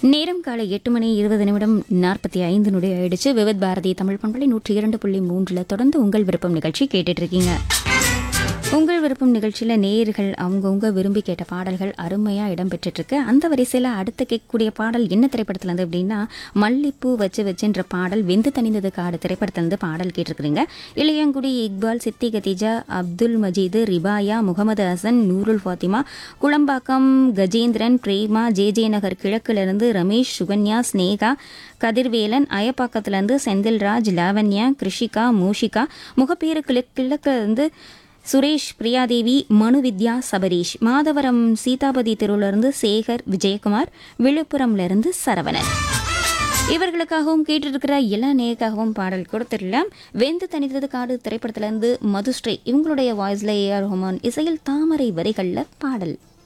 நேரம் காலை எட்டு மணி இருபது நிமிடம் நாற்பத்தி ஐந்து நொடி ஆயிடுச்சு விவித் பாரதி தமிழ் பண்பலை நூற்றி இரண்டு புள்ளி மூன்றுல தொடர்ந்து உங்கள் விருப்பம் நிகழ்ச்சி கேட்டுட்டு இருக்கீங்க உங்கள் விருப்பம் நிகழ்ச்சியில் நேயர்கள் அவங்கவுங்க விரும்பி கேட்ட பாடல்கள் அருமையாக இடம்பெற்றுட்டு இருக்கு அந்த வரிசையில் அடுத்து கேட்கக்கூடிய பாடல் என்ன திரைப்படத்துல இருந்து அப்படின்னா மல்லிப்பூ வச்சு வச்சுன்ற பாடல் வெந்து தணிந்தது காடு திரைப்படத்துல இருந்து பாடல் கேட்டிருக்கிறீங்க இளையங்குடி இக்பால் சித்தி கதீஜா அப்துல் மஜீது ரிபாயா முகமது ஹசன் நூருல் ஃபாத்திமா குளம்பாக்கம் கஜேந்திரன் பிரேமா ஜே ஜே நகர் கிழக்கிலிருந்து ரமேஷ் சுகன்யா ஸ்னேகா கதிர்வேலன் அயப்பாக்கத்திலிருந்து செந்தில்ராஜ் லாவண்யா கிருஷிகா மூஷிகா முகப்பேறு கிழக்கு கிழக்கிலிருந்து சுரேஷ் பிரியாதேவி மனு வித்யா சபரீஷ் மாதவரம் சீதாபதி தெருவிலிருந்து சேகர் விஜயகுமார் விழுப்புரம்ல இருந்து சரவணன் இவர்களுக்காகவும் கேட்டிருக்கிற எல்லா நேயக்காகவும் பாடல் கொடுத்துடலாம் வெந்து தனித்தது காடு திரைப்படத்திலிருந்து மதுஸ்ரீ இவங்களுடைய வாய்ஸ்ல ஏஆர் ரஹ்மான் இசையில் தாமரை வரிகள்ல பாடல்